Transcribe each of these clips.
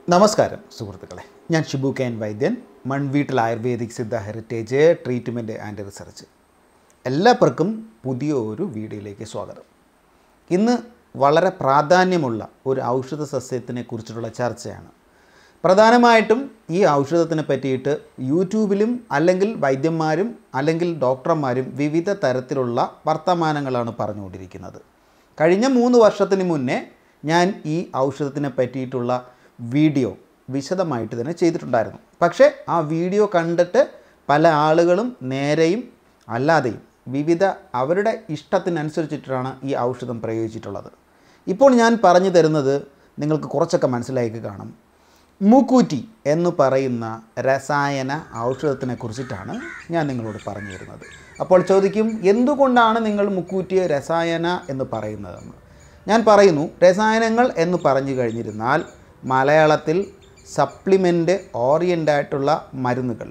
നമസ്കാരം സുഹൃത്തുക്കളെ ഞാൻ ഷിബു കെ എൻ വൈദ്യൻ മൺവീട്ടിൽ ayurvedic Siddha heritage treatment and research എല്ലാവർക്കും പുതിയ ഒരു വീഡിയോയിലേക്ക് സ്വാഗതം ഇന്ന് വളരെ പ്രാധാന്യമുള്ള ഒരു ഔഷധ സസ്യത്തിനെ കുറിച്ചിട്ടുള്ള ചർച്ചയാണ് പ്രധാനമായിട്ടും ഈ ഔഷധത്തിനെ പറ്റിയിട്ട് യൂട്യൂബിലും അല്ലെങ്കിൽ വൈദ്യന്മാരും അല്ലെങ്കിൽ ഡോക്ടർമാരും വിവിധ തരത്തിലുള്ള വർത്തമാനങ്ങളാണ് പറഞ്ഞുകൊണ്ടിരിക്കുന്നത് കഴിഞ്ഞ മൂന്ന് വർഷത്തിന് മുന്നേ ഞാൻ ഈ ഔഷധത്തിനെ പറ്റിയിട്ടുള്ള വീഡിയോ വിശദമായിട്ട് തന്നെ ചെയ്തിട്ടുണ്ടായിരുന്നു പക്ഷേ ആ വീഡിയോ കണ്ടിട്ട് പല ആളുകളും നേരെയും അല്ലാതെയും വിവിധ അവരുടെ ഇഷ്ടത്തിനനുസരിച്ചിട്ടാണ് ഈ ഔഷധം പ്രയോഗിച്ചിട്ടുള്ളത് ഇപ്പോൾ ഞാൻ പറഞ്ഞു തരുന്നത് നിങ്ങൾക്ക് കുറച്ചൊക്കെ മനസ്സിലാക്കി കാണും മൂക്കൂറ്റി എന്ന് പറയുന്ന രസായന ഔഷധത്തിനെ കുറിച്ചിട്ടാണ് ഞാൻ നിങ്ങളോട് പറഞ്ഞു തരുന്നത് അപ്പോൾ ചോദിക്കും എന്തുകൊണ്ടാണ് നിങ്ങൾ മുക്കൂറ്റിയെ രസായന എന്ന് പറയുന്നതെന്ന് ഞാൻ പറയുന്നു രസായനങ്ങൾ എന്ന് പറഞ്ഞു കഴിഞ്ഞിരുന്നാൽ മലയാളത്തിൽ സപ്ലിമെൻ്റ് ഓറിയൻ്റായിട്ടുള്ള മരുന്നുകൾ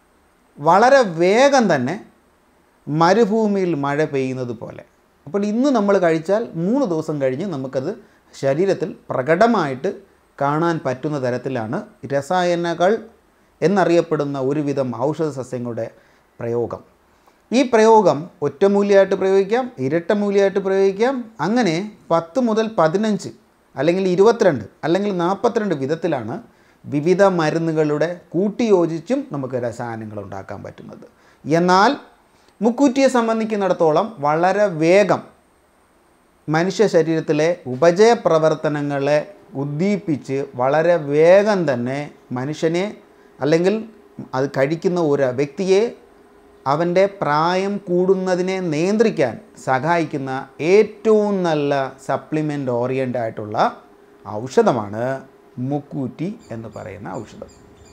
വളരെ വേഗം തന്നെ മരുഭൂമിയിൽ മഴ പെയ്യുന്നത് പോലെ അപ്പോൾ ഇന്ന് നമ്മൾ കഴിച്ചാൽ മൂന്ന് ദിവസം കഴിഞ്ഞ് നമുക്കത് ശരീരത്തിൽ പ്രകടമായിട്ട് കാണാൻ പറ്റുന്ന തരത്തിലാണ് രസായനകൾ എന്നറിയപ്പെടുന്ന ഒരുവിധം ഔഷധ സസ്യങ്ങളുടെ പ്രയോഗം ഈ പ്രയോഗം ഒറ്റമൂല്യമായിട്ട് പ്രയോഗിക്കാം ഇരട്ടമൂല്യമായിട്ട് പ്രയോഗിക്കാം അങ്ങനെ പത്ത് മുതൽ പതിനഞ്ച് അല്ലെങ്കിൽ ഇരുപത്തിരണ്ട് അല്ലെങ്കിൽ നാൽപ്പത്തിരണ്ട് വിധത്തിലാണ് വിവിധ മരുന്നുകളുടെ കൂട്ടിയോജിച്ചും നമുക്ക് രസായനങ്ങൾ ഉണ്ടാക്കാൻ പറ്റുന്നത് എന്നാൽ മുക്കൂറ്റിയെ സംബന്ധിക്കുന്നിടത്തോളം വളരെ വേഗം മനുഷ്യ ശരീരത്തിലെ ഉപജയ പ്രവർത്തനങ്ങളെ ഉദ്ദീപിച്ച് വളരെ വേഗം തന്നെ മനുഷ്യനെ അല്ലെങ്കിൽ അത് കഴിക്കുന്ന ഒരു വ്യക്തിയെ അവൻ്റെ പ്രായം കൂടുന്നതിനെ നിയന്ത്രിക്കാൻ സഹായിക്കുന്ന ഏറ്റവും നല്ല സപ്ലിമെൻ്റ് ഓറിയൻ്റ് ആയിട്ടുള്ള ഔഷധമാണ് മുക്കൂറ്റി എന്ന് പറയുന്ന ഔഷധം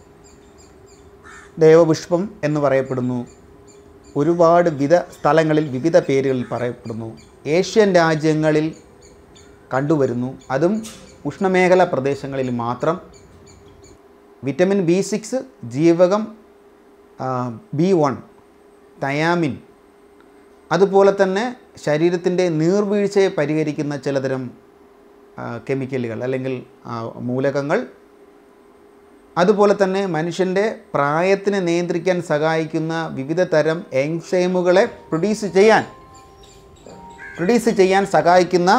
ദേവപുഷ്പം എന്ന് പറയപ്പെടുന്നു ഒരുപാട് വിധ സ്ഥലങ്ങളിൽ വിവിധ പേരുകളിൽ പറയപ്പെടുന്നു ഏഷ്യൻ രാജ്യങ്ങളിൽ കണ്ടുവരുന്നു അതും ഉഷ്ണമേഖല പ്രദേശങ്ങളിൽ മാത്രം വിറ്റമിൻ ബി സിക്സ് ജീവകം ബി വൺ തയാമിൻ അതുപോലെ തന്നെ ശരീരത്തിൻ്റെ നീർവീഴ്ചയെ പരിഹരിക്കുന്ന ചിലതരം ആ, കെമിക്കലുകൾ അല്ലെങ്കിൽ ആ, മൂലകങ്ങൾ അതുപോലെ തന്നെ മനുഷ്യൻ്റെ പ്രായത്തിനെ നിയന്ത്രിക്കാൻ സഹായിക്കുന്ന വിവിധ തരം എൻസൈമുകളെ പ്രൊഡ്യൂസ് ചെയ്യാൻ പ്രൊഡ്യൂസ് ചെയ്യാൻ സഹായിക്കുന്ന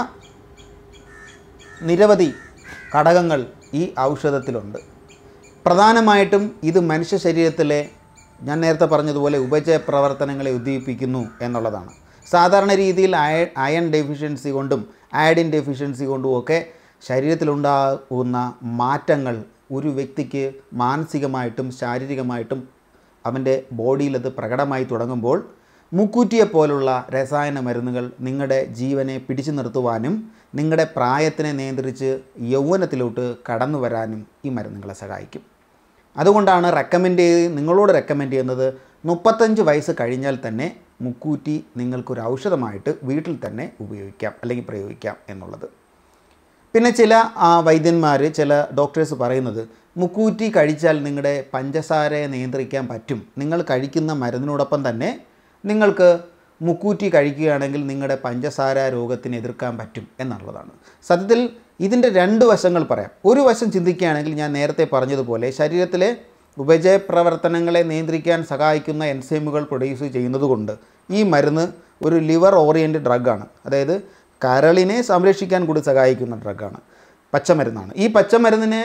നിരവധി ഘടകങ്ങൾ ഈ ഔഷധത്തിലുണ്ട് പ്രധാനമായിട്ടും ഇത് മനുഷ്യ ശരീരത്തിലെ ഞാൻ നേരത്തെ പറഞ്ഞതുപോലെ ഉപജയ പ്രവർത്തനങ്ങളെ ഉദ്ദീപിക്കുന്നു എന്നുള്ളതാണ് സാധാരണ രീതിയിൽ അയ അയൺ ഡെഫിഷ്യൻസി കൊണ്ടും അയഡിൻ ഡെഫിഷ്യൻസി കൊണ്ടും ഒക്കെ ശരീരത്തിലുണ്ടാകുന്ന മാറ്റങ്ങൾ ഒരു വ്യക്തിക്ക് മാനസികമായിട്ടും ശാരീരികമായിട്ടും അവൻ്റെ ബോഡിയിൽ അത് പ്രകടമായി തുടങ്ങുമ്പോൾ മുക്കൂറ്റിയെ പോലുള്ള രസായന മരുന്നുകൾ നിങ്ങളുടെ ജീവനെ പിടിച്ചു നിർത്തുവാനും നിങ്ങളുടെ പ്രായത്തിനെ നിയന്ത്രിച്ച് യൗവനത്തിലോട്ട് കടന്നു വരാനും ഈ മരുന്നുകളെ സഹായിക്കും അതുകൊണ്ടാണ് റെക്കമെൻഡ് ചെയ്ത് നിങ്ങളോട് റെക്കമെൻഡ് ചെയ്യുന്നത് മുപ്പത്തഞ്ച് വയസ്സ് കഴിഞ്ഞാൽ തന്നെ മുക്കൂറ്റി നിങ്ങൾക്കൊരു ഔഷധമായിട്ട് വീട്ടിൽ തന്നെ ഉപയോഗിക്കാം അല്ലെങ്കിൽ പ്രയോഗിക്കാം എന്നുള്ളത് പിന്നെ ചില ആ, വൈദ്യന്മാർ ചില ഡോക്ടേഴ്സ് പറയുന്നത് മുക്കൂറ്റി കഴിച്ചാൽ നിങ്ങളുടെ പഞ്ചസാരയെ നിയന്ത്രിക്കാൻ പറ്റും നിങ്ങൾ കഴിക്കുന്ന മരുന്നിനോടൊപ്പം തന്നെ നിങ്ങൾക്ക് മുക്കൂറ്റി കഴിക്കുകയാണെങ്കിൽ നിങ്ങളുടെ പഞ്ചസാര രോഗത്തിനെ എതിർക്കാൻ പറ്റും എന്നുള്ളതാണ് സത്യത്തിൽ ഇതിൻ്റെ രണ്ട് വശങ്ങൾ പറയാം ഒരു വശം ചിന്തിക്കുകയാണെങ്കിൽ ഞാൻ നേരത്തെ പറഞ്ഞതുപോലെ ശരീരത്തിലെ ഉപജയ പ്രവർത്തനങ്ങളെ നിയന്ത്രിക്കാൻ സഹായിക്കുന്ന എൻസൈമുകൾ പ്രൊഡ്യൂസ് ചെയ്യുന്നതുകൊണ്ട് ഈ മരുന്ന് ഒരു ലിവർ ഓറിയൻറ്റഡ് ഡ്രഗാണ് അതായത് കരളിനെ സംരക്ഷിക്കാൻ കൂടി സഹായിക്കുന്ന ഡ്രഗാണ് പച്ചമരുന്നാണ് ഈ പച്ചമരുന്നിനെ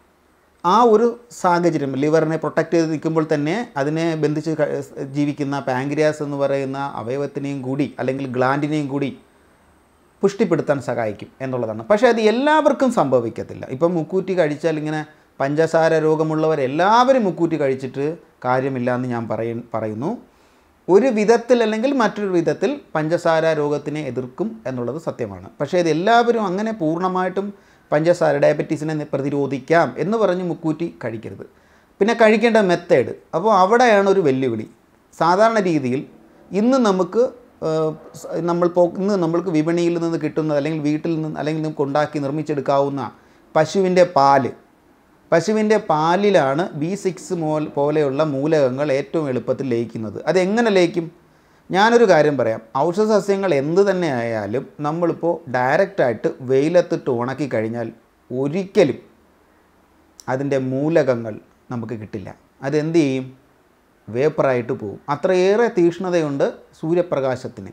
ആ ഒരു സാഹചര്യം ലിവറിനെ പ്രൊട്ടക്റ്റ് ചെയ്ത് നിൽക്കുമ്പോൾ തന്നെ അതിനെ ബന്ധിച്ച് ക- ജീവിക്കുന്ന പാങ്ക്രിയാസ് എന്ന് പറയുന്ന അവയവത്തിനെയും കൂടി അല്ലെങ്കിൽ ഗ്ലാൻഡിനെയും കൂടി പുഷ്ടിപ്പെടുത്താൻ സഹായിക്കും എന്നുള്ളതാണ് പക്ഷേ അത് എല്ലാവർക്കും സംഭവിക്കത്തില്ല ഇപ്പം മുക്കൂറ്റി കഴിച്ചാൽ ഇങ്ങനെ പഞ്ചസാര രോഗമുള്ളവർ എല്ലാവരും മുക്കൂറ്റി കഴിച്ചിട്ട് കാര്യമില്ല എന്ന് ഞാൻ പറയ പറയുന്നു ഒരു വിധത്തിൽ അല്ലെങ്കിൽ മറ്റൊരു വിധത്തിൽ പഞ്ചസാര രോഗത്തിനെ എതിർക്കും എന്നുള്ളത് സത്യമാണ് പക്ഷേ ഇത് എല്ലാവരും അങ്ങനെ പൂർണ്ണമായിട്ടും പഞ്ചസാര ഡയബറ്റീസിനെ നി- പ്രതിരോധിക്കാം എന്ന് പറഞ്ഞ് മുക്കൂറ്റി കഴിക്കരുത് പിന്നെ കഴിക്കേണ്ട മെത്തേഡ് അപ്പോൾ അവിടെയാണ് ഒരു വെല്ലുവിളി സാധാരണ രീതിയിൽ ഇന്ന് നമുക്ക് ഏഹ്, സ- നമ്മൾ പോ ഇന്ന് നമ്മൾക്ക് വിപണിയിൽ നിന്ന് കിട്ടുന്നത് അല്ലെങ്കിൽ വീട്ടിൽ നിന്ന് അല്ലെങ്കിൽ നമുക്ക് ഉണ്ടാക്കി നിർമ്മിച്ചെടുക്കാവുന്ന പശുവിൻ്റെ പാല് പശുവിൻ്റെ പാലിലാണ് ബി സിക്സ് മോൽ പോലെയുള്ള മൂലകങ്ങൾ ഏറ്റവും എളുപ്പത്തിൽ ലയിക്കുന്നത് അതെങ്ങനെ ലയിക്കും ഞാനൊരു കാര്യം പറയാം ഔഷധ സസ്യങ്ങൾ എന്ത് തന്നെ ആയാലും നമ്മളിപ്പോൾ ഡയറക്റ്റായിട്ട് വെയിലത്തിട്ട് ഉണക്കി കഴിഞ്ഞാൽ ഒരിക്കലും അതിൻ്റെ മൂലകങ്ങൾ നമുക്ക് കിട്ടില്ല അതെന്ത് ചെയ്യും വേപ്പറായിട്ട് പോകും അത്രയേറെ തീക്ഷ്ണതയുണ്ട് സൂര്യപ്രകാശത്തിന്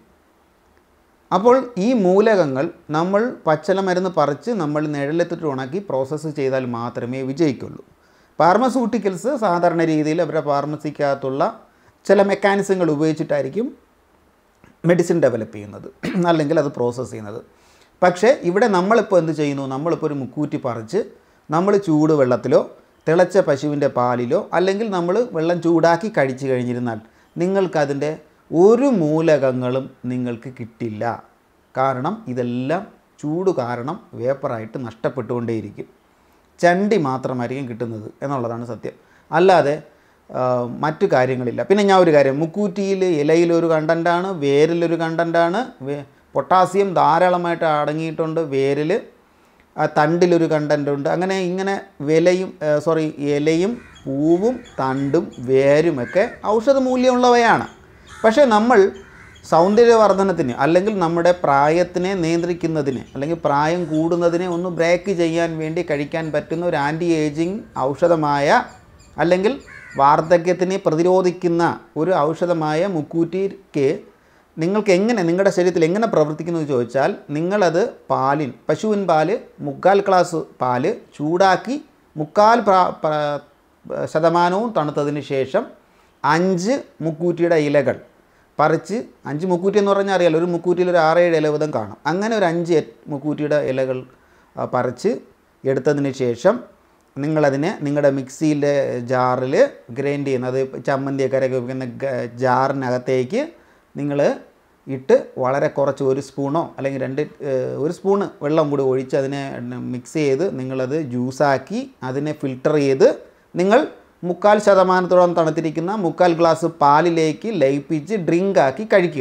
അപ്പോൾ ഈ മൂലകങ്ങൾ നമ്മൾ പച്ചല മരുന്ന് പറിച്ച് നമ്മൾ നിഴലെത്തിട്ട് ഉണക്കി പ്രോസസ്സ് ചെയ്താൽ മാത്രമേ വിജയിക്കുള്ളൂ ഫാർമസ്യൂട്ടിക്കൽസ് സാധാരണ രീതിയിൽ അവരുടെ ഫാർമസിക്കകത്തുള്ള ചില മെക്കാനിസങ്ങൾ ഉപയോഗിച്ചിട്ടായിരിക്കും മെഡിസിൻ ഡെവലപ്പ് ചെയ്യുന്നത് അല്ലെങ്കിൽ അത് പ്രോസസ്സ് ചെയ്യുന്നത് പക്ഷേ ഇവിടെ നമ്മളിപ്പോൾ എന്ത് ചെയ്യുന്നു നമ്മളിപ്പോൾ ഒരു മുക്കൂറ്റി പറിച്ച് നമ്മൾ ചൂട് വെള്ളത്തിലോ തിളച്ച പശുവിൻ്റെ പാലിലോ അല്ലെങ്കിൽ നമ്മൾ വെള്ളം ചൂടാക്കി കഴിച്ചു കഴിഞ്ഞിരുന്നാൽ നിങ്ങൾക്കതിൻ്റെ ഒരു മൂലകങ്ങളും നിങ്ങൾക്ക് കിട്ടില്ല കാരണം ഇതെല്ലാം ചൂട് കാരണം വേപ്പറായിട്ട് നഷ്ടപ്പെട്ടുകൊണ്ടേയിരിക്കും ചണ്ടി മാത്രമായിരിക്കും കിട്ടുന്നത് എന്നുള്ളതാണ് സത്യം അല്ലാതെ ആ, മറ്റു കാര്യങ്ങളില്ല പിന്നെ ഞാൻ ഒരു കാര്യം മുക്കൂറ്റിയിൽ ഇലയിലൊരു കണ്ടൻ്റാണ് വേരിലൊരു കണ്ടൻ്റാണ് പൊട്ടാസ്യം ധാരാളമായിട്ട് അടങ്ങിയിട്ടുണ്ട് വേരിൽ ആ തണ്ടിലൊരു കണ്ടൻ്റ് ഉണ്ട് അങ്ങനെ ഇങ്ങനെ വിലയും സോറി ഇലയും പൂവും തണ്ടും വേരുമൊക്കെ ഔഷധ മൂല്യമുള്ളവയാണ് പക്ഷേ നമ്മൾ സൗന്ദര്യവർദ്ധനത്തിന് അല്ലെങ്കിൽ നമ്മുടെ പ്രായത്തിനെ നിയന്ത്രിക്കുന്നതിന് അല്ലെങ്കിൽ പ്രായം കൂടുന്നതിനെ ഒന്ന് ബ്രേക്ക് ചെയ്യാൻ വേണ്ടി കഴിക്കാൻ പറ്റുന്ന ഒരു ആൻറ്റി ഏജിങ് ഔഷധമായ അല്ലെങ്കിൽ വാർദ്ധക്യത്തിനെ പ്രതിരോധിക്കുന്ന ഒരു ഔഷധമായ മുക്കൂറ്റിക്ക് നിങ്ങൾക്ക് എങ്ങനെ നിങ്ങളുടെ ശരീരത്തിൽ എങ്ങനെ പ്രവർത്തിക്കുന്നു എന്ന് ചോദിച്ചാൽ നിങ്ങളത് പാലിൻ പശുവിൻ പാല് മുക്കാൽ ഗ്ലാസ് പാല് ചൂടാക്കി മുക്കാൽ പ്രാ- പ്ര- ശതമാനവും തണുത്തതിന് ശേഷം അഞ്ച് മുക്കൂറ്റിയുടെ ഇലകൾ പറിച്ച് അഞ്ച് മുക്കൂറ്റി എന്ന് പറഞ്ഞാൽ അറിയാലോ ഒരു മുക്കൂറ്റിയിൽ ഒരു ആറേഴ് ഇല വീതം കാണും അങ്ങനെ ഒരു അഞ്ച് എ- മുക്കൂറ്റിയുടെ ഇലകൾ ആ, പറിച്ച് എടുത്തതിന് ശേഷം നിങ്ങളതിനെ നിങ്ങളുടെ മിക്സിയിലെ ജാറിൽ ഗ്രൈൻഡ് ചെയ്യുന്ന അത് ചമ്മന്തിയൊക്കെ അരക്കി വെക്കുന്ന ഗ- ജാറിനകത്തേക്ക് നിങ്ങൾ ഇട്ട് വളരെ കുറച്ച് ഒരു സ്പൂണോ അല്ലെങ്കിൽ രണ്ട് ഏഹ്, ഒരു സ്പൂണ് വെള്ളം കൂടി ഒഴിച്ച് അതിനെ മിക്സ് ചെയ്ത് നിങ്ങളത് ജ്യൂസാക്കി അതിനെ ഫിൽട്ടർ ചെയ്ത് നിങ്ങൾ മുക്കാൽ ശതമാനത്തോളം തണുത്തിരിക്കുന്ന മുക്കാൽ ഗ്ലാസ് പാലിലേക്ക് ലയിപ്പിച്ച് ഡ്രിങ്ക് ആക്കി കഴിക്കുക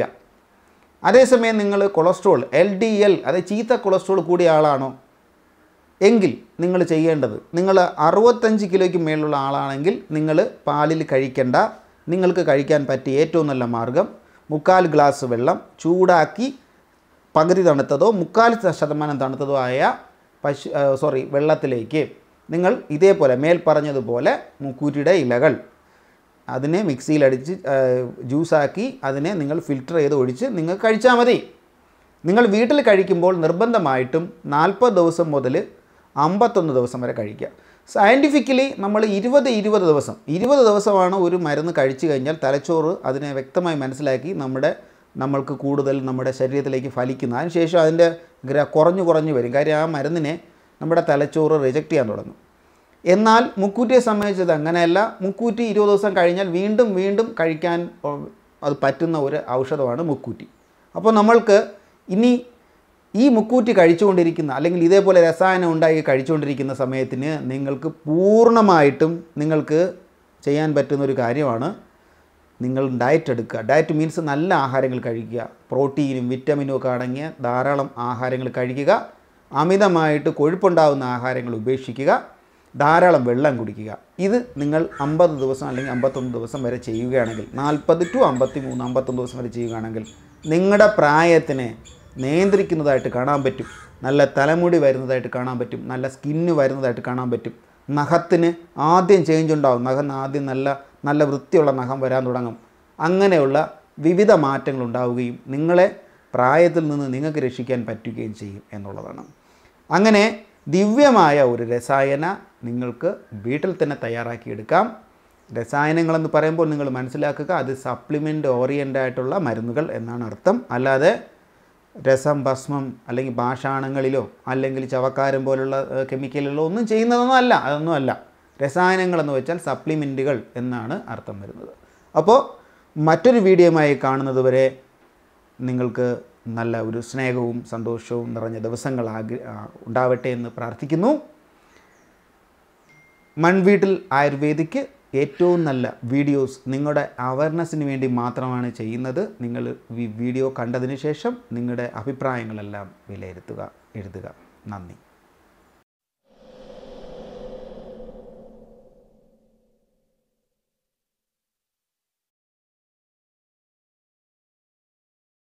അതേസമയം നിങ്ങൾ കൊളസ്ട്രോൾ എൽ ഡി എൽ അതായത് ചീത്ത കൊളസ്ട്രോൾ കൂടിയ ആളാണോ എങ്കിൽ നിങ്ങൾ ചെയ്യേണ്ടത് നിങ്ങൾ അറുപത്തഞ്ച് കിലോയ്ക്ക് മേലുള്ള ആളാണെങ്കിൽ നിങ്ങൾ പാലിൽ കഴിക്കേണ്ട നിങ്ങൾക്ക് കഴിക്കാൻ പറ്റിയ ഏറ്റവും നല്ല മാർഗം മുക്കാൽ ഗ്ലാസ് വെള്ളം ചൂടാക്കി പകുതി തണുത്തതോ മുക്കാൽ ശതമാനം തണുത്തതോ ആയ പശു സോറി വെള്ളത്തിലേക്ക് നിങ്ങൾ ഇതേപോലെ മേൽ പറഞ്ഞതുപോലെ മുക്കൂറ്റിയുടെ ഇലകൾ അതിനെ മിക്സിയിലടിച്ച് ആ, ജ്യൂസാക്കി അതിനെ നിങ്ങൾ ഫിൽറ്റർ ചെയ്ത് ഒഴിച്ച് നിങ്ങൾ കഴിച്ചാൽ മതി നിങ്ങൾ വീട്ടിൽ കഴിക്കുമ്പോൾ നിർബന്ധമായിട്ടും നാൽപ്പത് ദിവസം മുതൽ അമ്പത്തൊന്ന് ദിവസം വരെ കഴിക്കുക സയൻറ്റിഫിക്കലി നമ്മൾ ഇരുപത് ഇരുപത് ദിവസം ഇരുപത് ദിവസമാണ് ഒരു മരുന്ന് കഴിച്ചു കഴിഞ്ഞാൽ തലച്ചോറ് അതിനെ വ്യക്തമായി മനസ്സിലാക്കി നമ്മുടെ നമ്മൾക്ക് കൂടുതൽ നമ്മുടെ ശരീരത്തിലേക്ക് ഫലിക്കുന്നു അതിനുശേഷം അതിൻ്റെ ഗ്ര കുറഞ്ഞു കുറഞ്ഞു വരും കാര്യം ആ മരുന്നിനെ നമ്മുടെ തലച്ചോറ് റിജക്റ്റ് ചെയ്യാൻ തുടങ്ങും എന്നാൽ മുക്കൂറ്റിയെ സംബന്ധിച്ചത് അങ്ങനെയല്ല മുക്കൂറ്റി ഇരുപത് ദിവസം കഴിഞ്ഞാൽ വീണ്ടും വീണ്ടും കഴിക്കാൻ ഓ, അത് പറ്റുന്ന ഒരു ഔഷധമാണ് മുക്കൂറ്റി അപ്പോൾ നമ്മൾക്ക് ഇനി ഈ മുക്കൂറ്റി കഴിച്ചുകൊണ്ടിരിക്കുന്ന അല്ലെങ്കിൽ ഇതേപോലെ രസായനം ഉണ്ടാക്കി കഴിച്ചുകൊണ്ടിരിക്കുന്ന സമയത്തിന് നിങ്ങൾക്ക് പൂർണ്ണമായിട്ടും നിങ്ങൾക്ക് ചെയ്യാൻ പറ്റുന്ന ഒരു കാര്യമാണ് നിങ്ങൾ ഡയറ്റ് എടുക്കുക ഡയറ്റ് മീൻസ് നല്ല ആഹാരങ്ങൾ കഴിക്കുക പ്രോട്ടീനും വിറ്റമിനും ഒക്കെ അടങ്ങിയ ധാരാളം ആഹാരങ്ങൾ കഴിക്കുക അമിതമായിട്ട് കൊഴുപ്പുണ്ടാകുന്ന ആഹാരങ്ങൾ ഉപേക്ഷിക്കുക ധാരാളം വെള്ളം കുടിക്കുക ഇത് നിങ്ങൾ അമ്പത് ദിവസം അല്ലെങ്കിൽ അമ്പത്തൊന്ന് ദിവസം വരെ ചെയ്യുകയാണെങ്കിൽ നാൽപ്പത് ടു അമ്പത്തി മൂന്ന് അമ്പത്തൊന്ന് ദിവസം വരെ ചെയ്യുകയാണെങ്കിൽ നിങ്ങളുടെ പ്രായത്തിനെ നിയന്ത്രിക്കുന്നതായിട്ട് കാണാൻ പറ്റും നല്ല തലമുടി വരുന്നതായിട്ട് കാണാൻ പറ്റും നല്ല സ്കിന്ന് വരുന്നതായിട്ട് കാണാൻ പറ്റും നഖത്തിന് ആദ്യം ചേഞ്ച് ഉണ്ടാകും നഖം ആദ്യം നല്ല നല്ല വൃത്തിയുള്ള നഖം വരാൻ തുടങ്ങും അങ്ങനെയുള്ള വിവിധ മാറ്റങ്ങൾ ഉണ്ടാവുകയും നിങ്ങളെ പ്രായത്തിൽ നിന്ന് നിങ്ങൾക്ക് രക്ഷിക്കാൻ പറ്റുകയും ചെയ്യും എന്നുള്ളതാണ് അങ്ങനെ ദിവ്യമായ ഒരു രസായന നിങ്ങൾക്ക് വീട്ടിൽ തന്നെ തയ്യാറാക്കിയെടുക്കാം രസായനങ്ങളെന്ന് പറയുമ്പോൾ നിങ്ങൾ മനസ്സിലാക്കുക അത് സപ്ലിമെൻ്റ് ഓറിയൻ്റ് ആയിട്ടുള്ള മരുന്നുകൾ എന്നാണ് അർത്ഥം അല്ലാതെ രസം ഭസ്മം അല്ലെങ്കിൽ പാഷാണങ്ങളിലോ അല്ലെങ്കിൽ ചവക്കാരം പോലുള്ള ഏഹ്, കെമിക്കലുകളോ ഒന്നും ചെയ്യുന്നതൊന്നും അല്ല അതൊന്നും അല്ല രസായനങ്ങളെന്ന് വെച്ചാൽ സപ്ലിമെൻറ്റുകൾ എന്നാണ് അർത്ഥം വരുന്നത് അപ്പോൾ മറ്റൊരു വീഡിയോയുമായി കാണുന്നത് വരെ നിങ്ങൾക്ക് നല്ല ഒരു സ്നേഹവും സന്തോഷവും നിറഞ്ഞ ദിവസങ്ങൾ ആഗ്ര ആ, ഉണ്ടാവട്ടെ എന്ന് പ്രാർത്ഥിക്കുന്നു മൺവീട്ടിൽ ആയുർവേദിക്ക് ഏറ്റവും നല്ല വീഡിയോസ് നിങ്ങളുടെ അവയർനെസ്സിന് വേണ്ടി മാത്രമാണ് ചെയ്യുന്നത് നിങ്ങൾ ഈ വീഡിയോ കണ്ടതിന് ശേഷം നിങ്ങളുടെ അഭിപ്രായങ്ങളെല്ലാം വിലയിരുത്തുക എഴുതുക നന്ദി